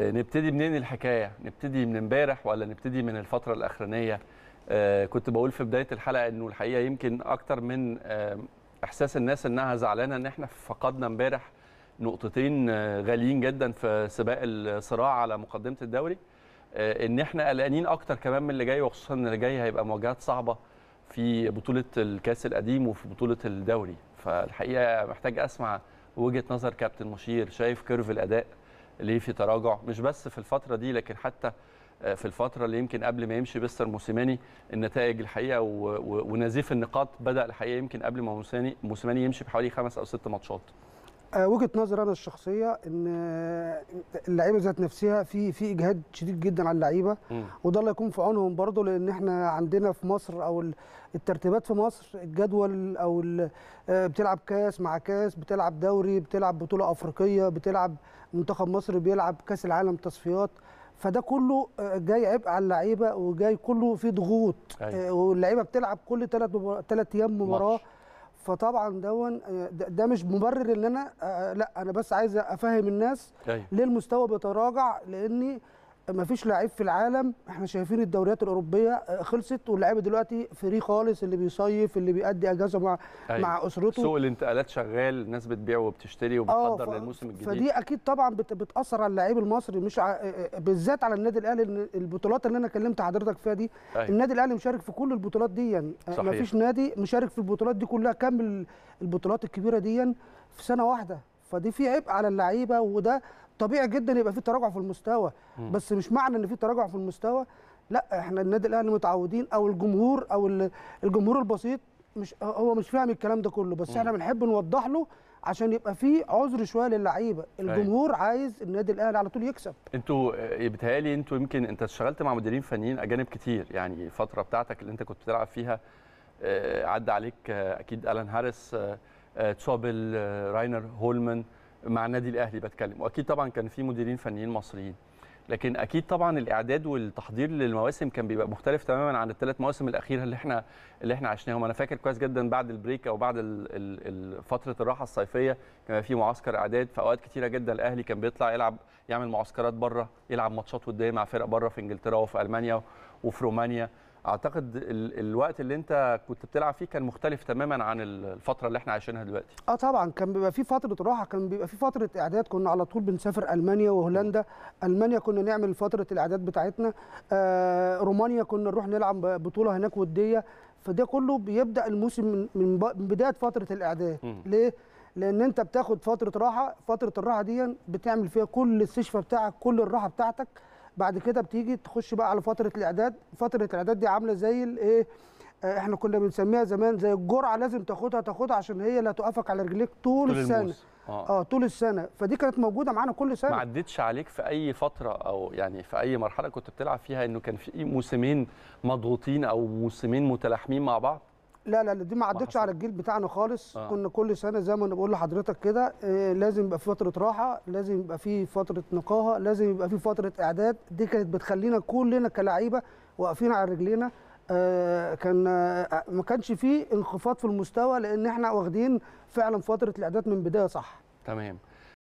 آه، نبتدي منين الحكايه نبتدي من امبارح ولا نبتدي من الفتره الاخرانيه آه، كنت بقول في بدايه الحلقه انه الحقيقه يمكن اكتر من آه، احساس الناس انها زعلانه ان احنا فقدنا امبارح نقطتين آه، غاليين جدا في سباق الصراع على مقدمه الدوري آه، ان احنا قلقانين اكتر كمان من اللي جاي وخصوصا ان اللي جاي هيبقى مواجهات صعبه في بطوله الكاس القديم وفي بطوله الدوري فالحقيقه محتاج اسمع وجهه نظر كابتن مشير شايف كيرف الاداء ليه في تراجع مش بس في الفتره دي لكن حتى آه، في الفتره اللي يمكن قبل ما يمشي مستر موسيماني النتائج الحقيقه و- و- ونزيف النقاط بدا الحقيقه يمكن قبل ما موسيماني موسيماني يمشي بحوالي خمس او ست ماتشات آه، وجهه نظري انا الشخصيه ان آه، اللعيبه ذات نفسها في في اجهاد شديد جدا على اللعيبه وده الله يكون في عونهم برضه لان احنا عندنا في مصر او ال- الترتيبات في مصر الجدول او ال- آه، بتلعب كاس مع كاس بتلعب دوري بتلعب بطوله افريقيه بتلعب منتخب مصر بيلعب كاس العالم تصفيات فده كله آه، جاي عبء على اللعيبه وجاي كله فيه ضغوط أيوة. آه، واللعيبه بتلعب كل ثلاث ثلاث ايام مباراه ماتش. فطبعا دون آه، ده ده مش مبرر ان انا آه، لا انا بس عايز افهم الناس ايوه ليه المستوى بيتراجع لاني ما فيش لعيب في العالم احنا شايفين الدوريات الاوروبيه آه، خلصت واللعيبه دلوقتي فري خالص اللي بيصيف اللي بيأدي اجازه مع أيوة. مع اسرته سوق الانتقالات شغال الناس بتبيع وبتشتري اه وبتحضر ف- للموسم الجديد فدي اكيد طبعا بت- بتاثر على اللعيب المصري مش ع... بالذات على النادي الاهلي ان البطولات اللي انا كلمت حضرتك فيها دي أيوة. النادي الاهلي مشارك في كل البطولات دي يعني صحيح. ما فيش نادي مشارك في البطولات دي كلها كمل البطولات الكبيره دي في سنه واحده فدي في عبء على اللعيبه وده طبيعي جدا يبقى في تراجع في المستوى مم. بس مش معنى ان في تراجع في المستوى لا احنا النادي الاهلي متعودين او الجمهور او ال- الجمهور البسيط مش هو مش فاهم الكلام ده كله بس مم. احنا بنحب نوضح له عشان يبقى في عذر شويه للعيبه الجمهور عايز النادي الاهلي على طول يكسب انتوا آه، بيتهيألي انتوا يمكن انت اشتغلت مع مديرين فنيين اجانب كتير يعني الفتره بتاعتك اللي انت كنت بتلعب فيها آه، عدى عليك آه، اكيد الان هاريس آه، آه، تشوبل آه، راينر هولمان مع النادي الاهلي بتكلم واكيد طبعا كان في مديرين فنيين مصريين لكن اكيد طبعا الاعداد والتحضير للمواسم كان بيبقى مختلف تماما عن الثلاث مواسم الاخيره اللي احنا اللي احنا عشناهم انا فاكر كويس جدا بعد البريك او بعد ال- ال- ال- فتره الراحه الصيفيه كان في معسكر اعداد في اوقات كتيره جدا الاهلي كان بيطلع يلعب يعمل معسكرات بره يلعب ماتشات وديه مع فرق بره في انجلترا وفي المانيا وفي رومانيا اعتقد ال- الوقت اللي انت كنت بتلعب فيه كان مختلف تماما عن الفتره اللي احنا عايشينها دلوقتي اه طبعا كان بيبقى في فتره راحه كان بيبقى في فتره اعداد كنا على طول بنسافر المانيا وهولندا المانيا كنا نعمل فتره الاعداد بتاعتنا آه رومانيا كنا نروح نلعب بطوله هناك وديه فده كله بيبدا الموسم من من ب- من بدايه فتره الاعداد مم. ليه لان انت بتاخد فتره راحه فتره الراحه دي بتعمل فيها كل الاستشفاء بتاعك كل الراحه بتاعتك بعد كده بتيجي تخش بقى على فتره الاعداد فتره الاعداد دي عامله زي الايه آه، احنا كنا بنسميها زمان زي الجرعه لازم تاخدها تاخدها عشان هي اللي هتوقفك على رجليك طول, طول السنه الموسم اه اه طول السنه فدي كانت موجوده معانا كل ما سنه عدتش عليك في اي فتره او يعني في اي مرحله كنت بتلعب فيها انه كان في موسمين مضغوطين او موسمين متلاحمين مع بعض لا لا لا، دي ما عدتش حصل. على الجيل بتاعنا خالص آه. آه. كنا كل سنه زي ما انا بقول لحضرتك كده آه لازم يبقى في فتره راحه لازم يبقى في فتره نقاهه لازم يبقى في فتره اعداد دي كانت بتخلينا كلنا كلعيبه واقفين على رجلينا آه كان آه ما كانش فيه انخفاض في المستوى لان احنا واخدين فعلا فتره الاعداد من بدايه صح تمام